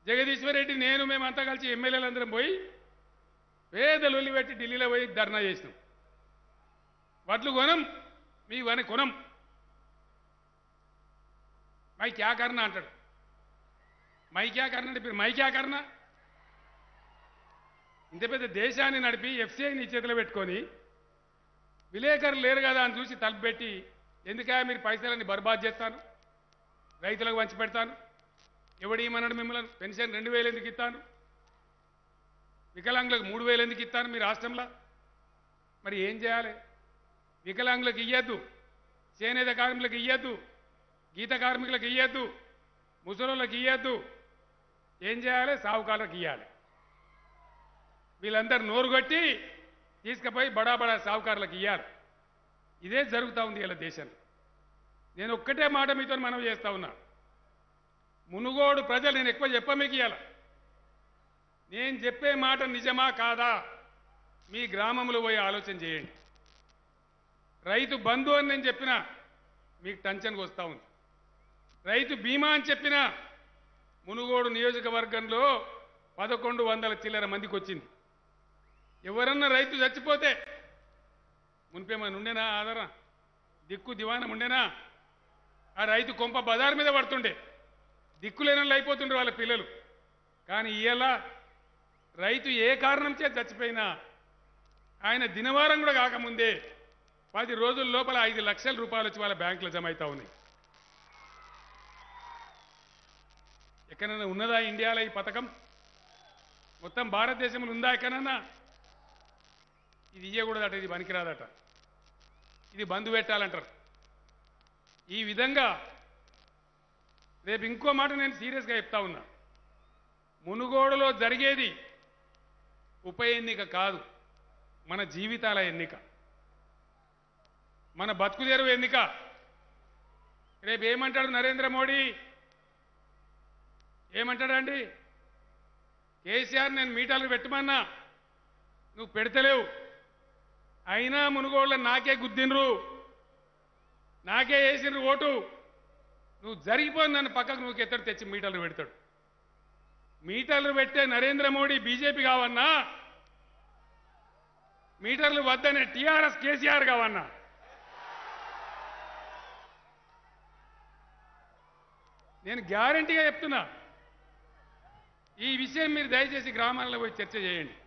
జగదీశ్వర్ రెడ్డి నేను మేమంతా కలిసి ఎమ్మెల్యేలందరం పోయి పేదలు పెట్టి ఢిల్లీలో పోయి ధర్నా చేసినాం వడ్లు కొనం మీ వని కొనం మై క్యా కర్ణ అంటాడు మై క్యా కర్ణ అంటే మీరు మై క్యా కర్ణ ఇంత పెద్ద దేశాన్ని నడిపి ఎఫ్సిఐ నీ చేతిలో పెట్టుకొని విలేకరులు లేరు కదా అని చూసి తలుపు పెట్టి ఎందుకా మీరు పైసలన్నీ బర్బాద్ చేస్తాను రైతులకు వంచి పెడతాను ఎవడేమన్నాడు మిమ్మల్ని పెన్షన్ రెండు వేలు ఎందుకు ఇస్తాను వికలాంగులకు మూడు వేలు ఎందుకు ఇస్తాను మీ రాష్ట్రంలో మరి ఏం చేయాలి వికలాంగులకు ఇయ్యద్దు చేనేత కార్మికులకు ఇయ్యద్దు గీత కార్మికులకు ఇయ్యద్దు ముసలోళ్ళకి ఇయ్యద్దు ఏం చేయాలి సావుకారులకు ఇవ్వాలి వీళ్ళందరూ నోరు కొట్టి తీసుకుపోయి బడా బడా సావుకారులకు ఇయ్యాలి ఇదే జరుగుతూ ఉంది ఇలా దేశంలో నేను ఒక్కటే మాట మీతో మనం చేస్తా ఉన్నా మునుగోడు ప్రజలు నేను ఎక్కువ చెప్ప మీకు ఇయ్యాల నేను చెప్పే మాట నిజమా కాదా మీ గ్రామంలో పోయి ఆలోచన చేయండి రైతు బంధు అని నేను చెప్పిన మీకు టెన్షన్కి వస్తూ ఉంది రైతు బీమా అని చెప్పిన మునుగోడు నియోజకవర్గంలో పదకొండు వందల చిల్లర మందికి వచ్చింది ఎవరన్నా రైతు చచ్చిపోతే మునిపేమని ఉండేనా ఆధార దిక్కు దివానం ఉండేనా ఆ రైతు కొంప బజార్ మీద పడుతుండే దిక్కులేనట్లు అయిపోతుండ్రు వాళ్ళ పిల్లలు కానీ ఇవాళ రైతు ఏ కారణం చేత చచ్చిపోయినా ఆయన దినవారం కూడా కాకముందే పది రోజుల లోపల ఐదు లక్షల రూపాయలు వచ్చి వాళ్ళ బ్యాంకులో జమ అవుతా ఉన్నాయి ఎక్కడైనా ఉన్నదా ఇండియాలో ఈ పథకం మొత్తం భారతదేశంలో ఉందా ఎక్కడన్నా ఇది ఇయ్యకూడదట ఇది పనికిరాదట ఇది బంధు పెట్టాలంటారు ఈ విధంగా రేపు ఇంకో మాట నేను సీరియస్గా చెప్తా ఉన్నా మునుగోడులో జరిగేది ఉప ఎన్నిక కాదు మన జీవితాల ఎన్నిక మన బతుకు తెరువు ఎన్నిక రేపు ఏమంటాడు నరేంద్ర మోడీ ఏమంటాడండి కేసీఆర్ నేను మీటర్లు పెట్టమన్నా నువ్వు పెడతలేవు అయినా మునుగోళ్ళ నాకే గుద్దినరు నాకే వేసినరు ఓటు నువ్వు జరిగిపోయి నన్ను పక్కకు నువ్వు ఎత్తడు తెచ్చి మీటర్లు పెడతాడు మీటర్లు పెట్టే నరేంద్ర మోడీ బీజేపీ కావన్నా మీటర్లు వద్దనే టీఆర్ఎస్ కేసీఆర్ కావన్నా నేను గ్యారంటీగా చెప్తున్నా ఈ విషయం మీరు దయచేసి గ్రామాల్లో పోయి చర్చ చేయండి